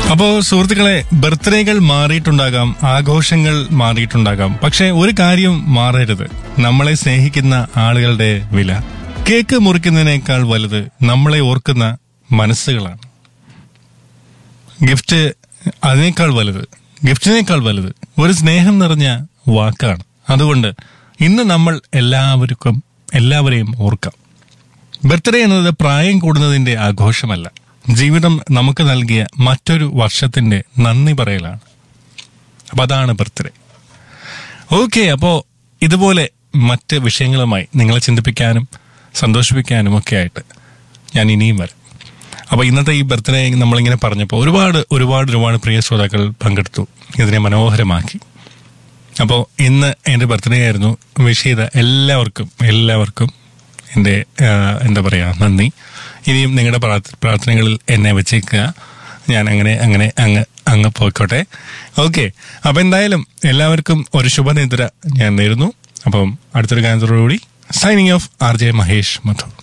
അപ്പോ സുഹൃത്തുക്കളെ ബർത്ത്ഡേകൾ മാറിയിട്ടുണ്ടാകാം ആഘോഷങ്ങൾ മാറിയിട്ടുണ്ടാകാം പക്ഷെ ഒരു കാര്യം മാറരുത് നമ്മളെ സ്നേഹിക്കുന്ന ആളുകളുടെ വില കേക്ക് മുറിക്കുന്നതിനേക്കാൾ വലുത് നമ്മളെ ഓർക്കുന്ന മനസ്സുകളാണ് ഗിഫ്റ്റ് അതിനേക്കാൾ വലുത് ഗിഫ്റ്റിനേക്കാൾ വലുത് ഒരു സ്നേഹം നിറഞ്ഞ വാക്കാണ് അതുകൊണ്ട് ഇന്ന് നമ്മൾ എല്ലാവർക്കും എല്ലാവരെയും ഓർക്കാം ബർത്ത്ഡേ എന്നത് പ്രായം കൂടുന്നതിന്റെ ആഘോഷമല്ല ജീവിതം നമുക്ക് നൽകിയ മറ്റൊരു വർഷത്തിന്റെ നന്ദി പറയലാണ് അപ്പൊ അതാണ് ബർത്ത്ഡേ ഓക്കെ അപ്പോ ഇതുപോലെ മറ്റ് വിഷയങ്ങളുമായി നിങ്ങളെ ചിന്തിപ്പിക്കാനും സന്തോഷിപ്പിക്കാനും ഒക്കെ ആയിട്ട് ഞാൻ ഇനിയും വരാം അപ്പൊ ഇന്നത്തെ ഈ ബർത്ത്ഡേ നമ്മളിങ്ങനെ പറഞ്ഞപ്പോൾ ഒരുപാട് ഒരുപാട് ഒരുപാട് പ്രിയ ശ്രോതാക്കൾ പങ്കെടുത്തു ഇതിനെ മനോഹരമാക്കി അപ്പോൾ ഇന്ന് എൻ്റെ ബർത്ത്ഡേ ആയിരുന്നു വിഷ് ചെയ്ത എല്ലാവർക്കും എല്ലാവർക്കും എൻ്റെ ആ, എന്താ പറയുക നന്ദി ഇനിയും നിങ്ങളുടെ പ്രാർത്ഥ- പ്രാർത്ഥനകളിൽ എന്നെ വെച്ചേക്കുക ഞാൻ അങ്ങനെ അങ്ങനെ അങ്ങ് അങ്ങ് പോയിക്കോട്ടെ ഓക്കെ അപ്പം എന്തായാലും എല്ലാവർക്കും ഒരു ശുഭനിദ്ര ഞാൻ നേരുന്നു അപ്പം അടുത്തൊരു ഗാനത്തോടുകൂടി signing off R J Mahesh മധു